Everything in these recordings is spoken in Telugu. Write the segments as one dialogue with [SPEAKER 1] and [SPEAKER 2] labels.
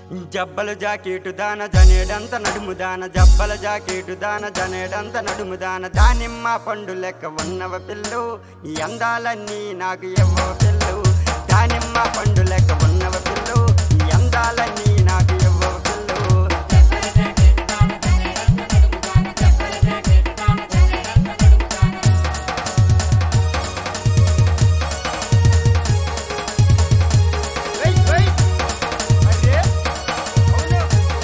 [SPEAKER 1] జబ్బల జాకెటు దాన జనేడంత నడుము దాన జబ్బల జాకెటు దాన జనేడంత నడుము దాన దానిమ్మ పండు లెక్క ఉన్నవ పిల్లు ఈ అందాలన్నీ నాకు ఎవ్వ పిల్లు దానిమ్మ పండు లెక్క ఉన్నవ పిల్లు ఈ అందాలన్నీ నాకు ఎవ్వ పిల్లు వెయ్, వెయ్. అరే, అవును.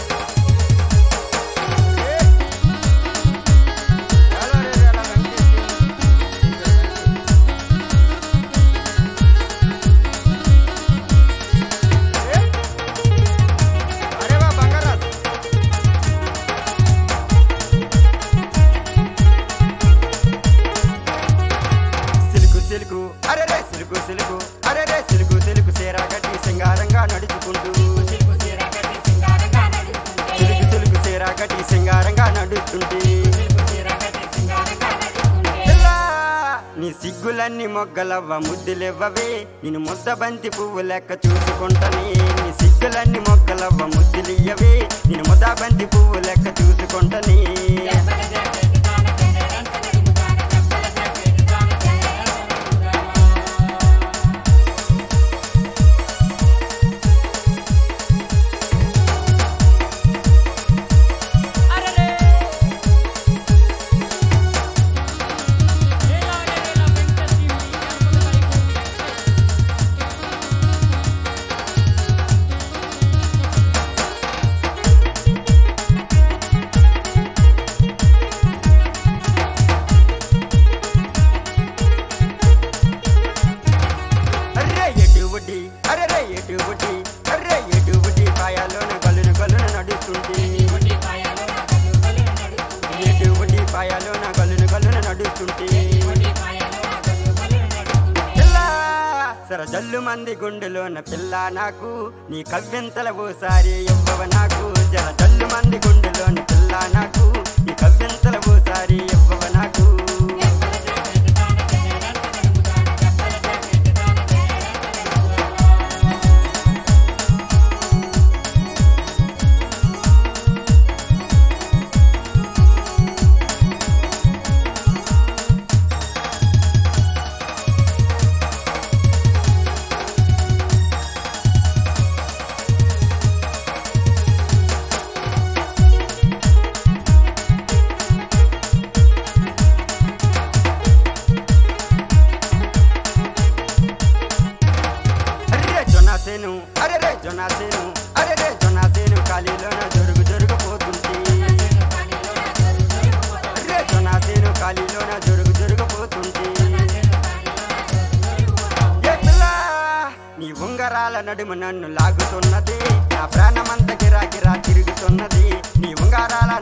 [SPEAKER 1] ఏ. ఎలా రే, ఎలా వెంకటేష్? ఏ. అరే వా బంగారాజు సిలుకు సిలుకు అరే రే సిలుకు సిలుకు అరే రే సిలుకు సిలుకు సేరా గట్టి సింగారంగా నడుచుకుంటూ సిలుకు సిలుకు సేరా గట్టి సింగారంగా నడుస్తుంటే పిల్లా, నీ సిగ్గులన్నీ మొగ్గలవ్వ ముద్దులివ్వవే నేను ముద్ద బంతి పువ్వు లెక్క చూసుకుంటనే నీ సిగ్గులన్నీ మొగ్గలవ్వ ముద్దులియ్యవే నేను ముద్ద బంతి పువ్వు లెక్క చూసుకుంటనే అర్రే ఎటువంటి అరే ఎటువంటి అర్రే ఎటువంటి పాయాలోన కలును కలును నడుస్తుంటే ఎటువంటి పాయాలోన కలును కలును నడుస్తుంటే పిల్ల సర జల్లు మంది గుండెలోన పిల్ల నాకు నీ కవ్వింతల ఓసారి ఇవ్వవ నాకు జర జల్లు మంది గుండెలోన పిల్ల నాకు నీ కవ్వింతల ఓసారి ఇవ్వవ నాకు అరే జొనాసేను అరే రే జొనాసేను అరే రే జొనాసేను ఖాళీలోన జరుగు జరుగుపోతుంటే అరే జొనాసేను ఖాళీలోన జరుగు జరుగుపోతుంటే ఏ పిల్ల, నీ ఉంగరాల నడుము నన్ను లాగుతున్నది నా ప్రాణమంత గిరా గిరా తిరుగుతున్నది నీ ఉంగరాల